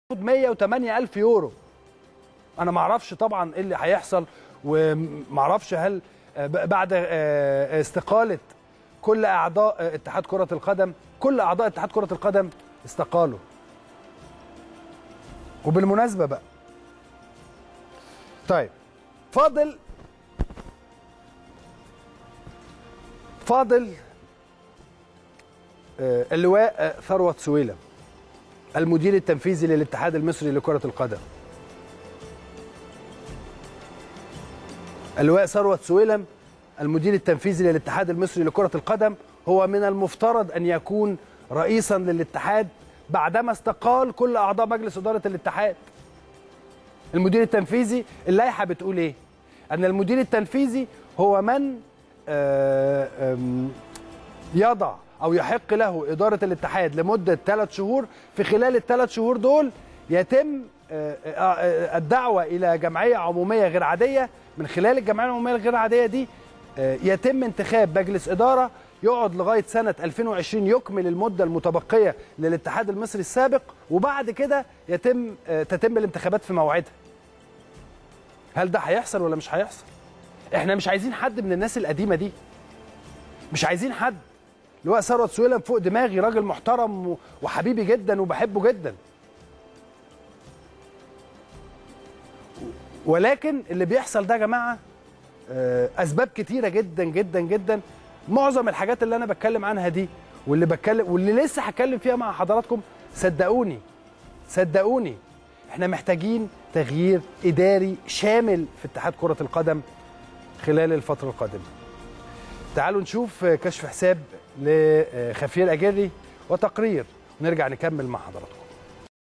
108 ألف يورو أنا ما أعرفش طبعا إيه اللي هيحصل وما أعرفش هل بعد استقالة كل أعضاء اتحاد كرة القدم كل أعضاء اتحاد كرة القدم استقالوا وبالمناسبة بقى طيب فاضل فاضل اللواء ثروت سويلم المدير التنفيذي للاتحاد المصري لكرة القدم اللواء ثروت سويلم المدير التنفيذي للاتحاد المصري لكرة القدم هو من المفترض أن يكون رئيسا للاتحاد بعدما استقال كل أعضاء مجلس إدارة الاتحاد المدير التنفيذي اللائحة بتقول إيه؟ أن المدير التنفيذي هو من يضع أو يحق له إدارة الاتحاد لمدة ثلاث شهور في خلال الثلاث شهور دول يتم الدعوة إلى جمعية عمومية غير عادية من خلال الجمعية العمومية الغير عادية دي يتم انتخاب مجلس إدارة يقعد لغاية سنة 2020 يكمل المدة المتبقية للاتحاد المصري السابق وبعد كده يتم تتم الانتخابات في موعدها هل ده هيحصل ولا مش هيحصل احنا مش عايزين حد من الناس القديمة دي مش عايزين حد اللي هو ثروت سويلم فوق دماغي راجل محترم وحبيبي جدا وبحبه جدا ولكن اللي بيحصل ده يا جماعه اسباب كتيره جدا جدا جدا معظم الحاجات اللي انا بتكلم عنها دي واللي بتكلم واللي لسه هتكلم فيها مع حضراتكم صدقوني صدقوني احنا محتاجين تغيير اداري شامل في اتحاد كره القدم خلال الفتره القادمه تعالوا نشوف كشف حساب لخفير اجري وتقرير ونرجع نكمل مع حضراتكم